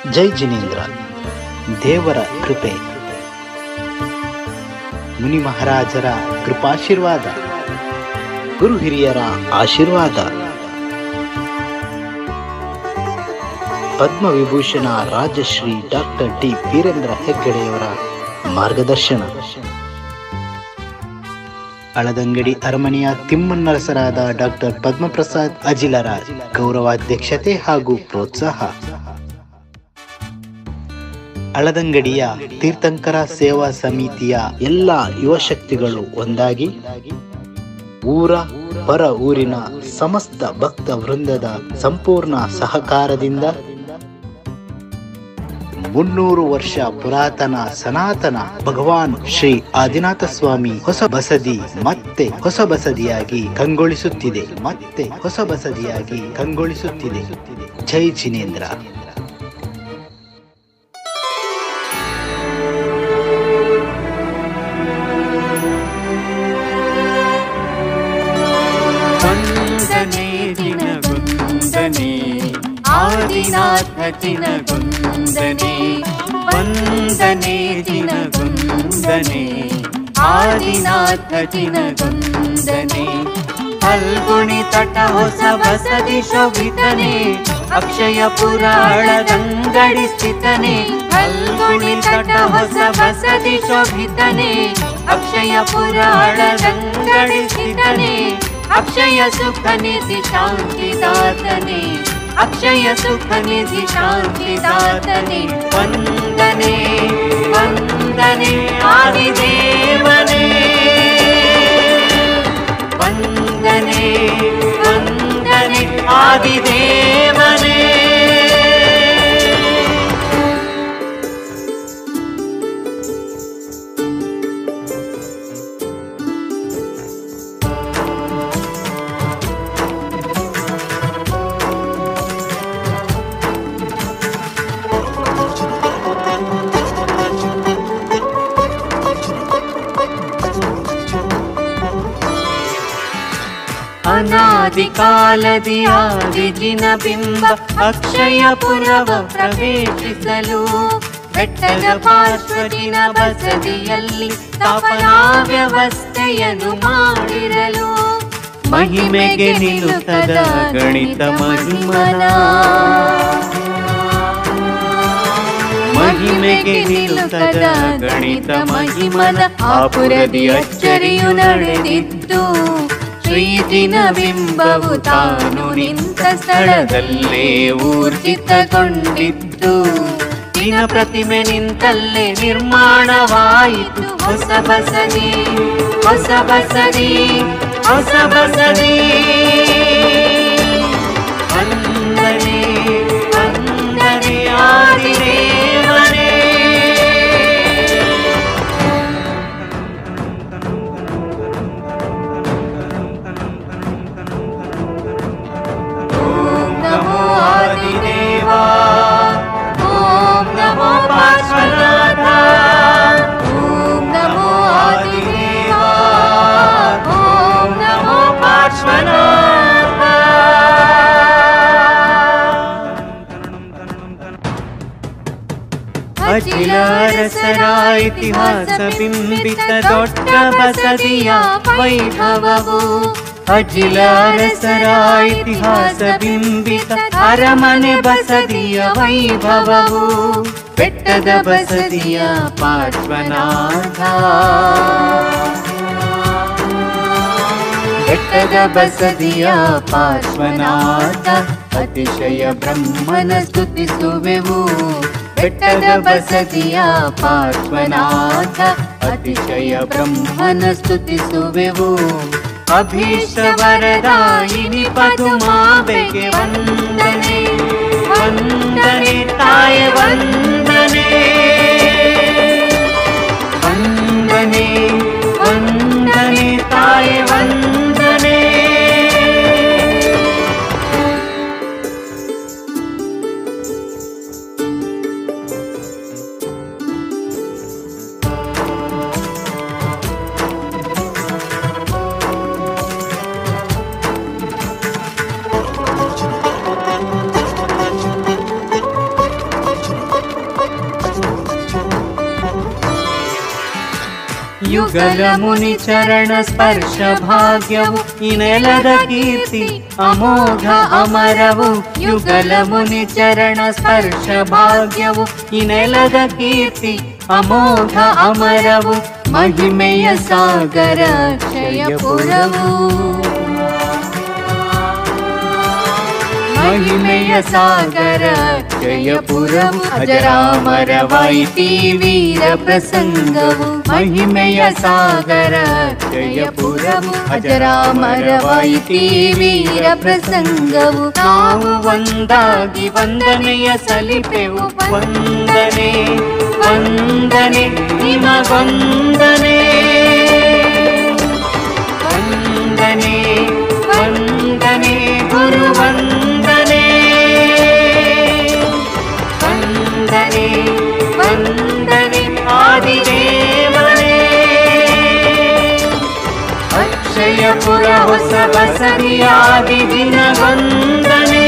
ಜೈ ಜಿನೇಂದ್ರ ದೇವರ ಕೃಪೆ ಮುನಿ ಮಹಾರಾಜರ ಕೃಪಾಶೀರ್ವಾದ ಗುರು ಹಿರಿಯರ ಆಶೀರ್ವಾದ ಪದ್ಮವಿಭೂಷಣ ರಾಜಶ್ರೀ ಡಾಕ್ಟರ್ ಡಿ ವೀರೇಂದ್ರ ಹೆಗ್ಗಡೆಯವರ ಮಾರ್ಗದರ್ಶನ ಅಳದಂಗಡಿ ಅರಮನೆಯ ತಿಮ್ಮನ್ನರಸರಾದ ಡಾಕ್ಟರ್ ಪದ್ಮಪ್ರಸಾದ್ ಅಜಿಲರ ಗೌರವಾಧ್ಯಕ್ಷತೆ ಹಾಗೂ ಪ್ರೋತ್ಸಾಹ ಅಳದಂಗಡಿಯ ತೀರ್ಥಂಕರ ಸೇವಾ ಸಮಿತಿಯ ಎಲ್ಲ ಯುವಶಕ್ತಿಗಳು ಒಂದಾಗಿ ಊರ ಪರ ಊರಿನ ಸಮಸ್ತ ಭಕ್ತ ವೃಂದದ ಸಂಪೂರ್ಣ ಸಹಕಾರದಿಂದ ಮುನ್ನೂರು ವರ್ಷ ಪುರಾತನ ಸನಾತನ ಭಗವಾನ್ ಶ್ರೀ ಆದಿನಾಥ ಸ್ವಾಮಿ ಹೊಸ ಬಸದಿ ಮತ್ತೆ ಹೊಸ ಬಸದಿಯಾಗಿ ಕಂಗೊಳಿಸುತ್ತಿದೆ ಮತ್ತೆ ಹೊಸ ಬಸದಿಯಾಗಿ ಕಂಗೊಳಿಸುತ್ತಿದೆ ಜೈ ಜಿನೇಂದ್ರ ವಂದನೆ ದಿನಗುಂದನೆ ಆದಿನಾಥ ದಿನಗುಂದನೆ ವಂದನೆ ದಿನಗುಂದನೆ ಆದಿನಾಥ ದಿನಗುಂದನೆ ಫಲ್ಗುಣಿ ತಟ ಹೊಸ ಬಸದಿ ಶೋಭಿತನೆ ಅಕ್ಷಯ ಪುರಾಳದಂಗಡಿ ಸ್ಥಿತನೆ ಫಲ್ಗುಣಿ ತಟ ಹೊಸ ಬಸದಿ ಶೋಭಿತನೆ ಅಕ್ಷಯ ಪುರಾಳದಂಗಡಿ ಸ್ಥಿತನೆ ಅಕ್ಷಯ ಸುಖ ನಿಧಿ ಶಾಂತಿದಾತನೆ ಅಕ್ಷಯ ಸುಖ ನಿಧಿ ಶಾಂತಿದಾತನೆ ವಂದನೆ ವಂದನೆ ಆದಿದೇವನೇ ವಂದನೆ ವಂದನೆ ಆದಿದೇವನೇ ಅನಾದಿ ಕಾಲದಿ ಆದಿಜಿನ ಬಿಂಬ ಅಕ್ಷಯ ಪುರವ ಪ್ರವೇಶಿಸಲು ಬೆಟ್ಟದ ಪಾರ್ಶ್ವದಿನ ಬಸದಿಯಲ್ಲಿ ಸ್ಥಾಪನಾ ವ್ಯವಸ್ಥೆಯನ್ನು ಮಾಡಿರಲು ಮಹಿಮೆಗೆ ನಿಲ್ಲುತ್ತದ ಗಣಿತ ಮಹಿಮನ ಮಹಿಮೆಗೆ ನಿಲ್ಲುತ್ತದ ಗಣಿತ ಮಹಿಮನ ಆಪುರದಿ ಅಚ್ಚರಿಯು ನಡೆದಿದ್ದು ಶ್ರೀಜಿನ ಬಿಂಬವು ತಾನು ನಿಂತ ಸ್ಥಳದಲ್ಲೇ ಊರ್ಜಿತಗೊಂಡಿತ್ತು ದಿನ ಪ್ರತಿಮೆ ನಿಂತಲ್ಲೇ ನಿರ್ಮಾಣವಾಯಿತು ಹೊಸ ಬಸದಿ ಹೊಸ ಬಸದಿ ಹೊಸ ಬಸದಿ ವಂದನೆ ವಂದನೆ ಆದಿದೇವನೇ ಓಂ ನಮೋ ಆದಿದೇವಾ ಓಂ ನಮೋ ಪಾರ್ಶ್ವನಾಥ ಓಂ ನಮೋ ಆದಿದೇವಾ ಓಂ ನಮೋ ಪಾರ್ಶ್ವನಾಥ ಅಖಿಲ ಅರಸರ ಇತಿಹಾಸ ಬಿಂಬಿತ ದೊಡ್ಡ ಬಸದಿಯ ವೈಭವವು ಅಖಿಲ ಅರಸರ ಇತಿಹಾಸ ಬಿಂಬಿತ ಅರಮನೆ ಬಸದಿಯ ವೈಭವವು ಬೆಟ್ಟದ ಬಸದಿಯ ಪಾರ್ಶ್ವನಾಥ ಬೆಟ್ಟದ ಬಸದಿಯ ಪಾರ್ಶ್ವನಾಥ ಅತಿಶಯ ಬ್ರಹ್ಮನ ಸ್ತುತಿಸುವೆವು ಬೆಟ್ಟದ ಬಸದಿಯ ಪಾರ್ಶ್ವನಾಥ ಅತಿಶಯ ಬ್ರಹ್ಮನ ಸ್ತುತಿಸುವೆವು ಅಭೀಷ್ಟ ವರದಾಯಿನಿ ಪದುಮಾಬೆಗೆ ವಂದನೆ ವಂದನೆ ತಾಯ ವಂದನೆ ವಂದನೆ ವಂದನೆ ತಾಯ ವಂದನೆ ಯುಗಲ ಮುನಿ ಚರಣ ಸ್ಪರ್ಶ ಭಾಗ್ಯವು ಈ ನೆಲದ ಕೀರ್ತಿ ಅಮೋಘ ಅಮರವು ಯುಗಲ ಮುನಿ ಚರಣ ಸ್ಪರ್ಶ ಭಾಗ್ಯವು ಈ ನೆಲದ ಕೀರ್ತಿ ಅಮೋಘ ಅಮರವು ಮಹಿಮೆಯ ಸಾಗರ ಕ್ಷಯಪುರವು ಮಹಿಮೆಯ ಸಾಗರ ಜಯಪುರವು ಅಜರಾಮರವಾಯಿತಿ ವೀರ ಪ್ರಸಂಗವು ಮಹಿಮೆಯ ಸಾಗರ ಜಯಪುರವು ಅಜರಾಮರವಾಯಿತಿ ವೀರ ಪ್ರಸಂಗವು ನಾವು ಒಂದಾಗಿ ವಂದನೆಯ ಸಲಿಪೆವು ವಂದನೆ ವಂದನೆ ನಿಮಗೊಂದನೆ ವಂದನೆ ವಂದನೆ ಗುರು ವಂದನೆ ವಂದನೆ ವಂದನೆ ಆದಿದೇವನೇ ಅಕ್ಷಯಪುರ ಹೊಸ ಬಸರಿಯಾದಿ ದಿನ ವಂದನೆ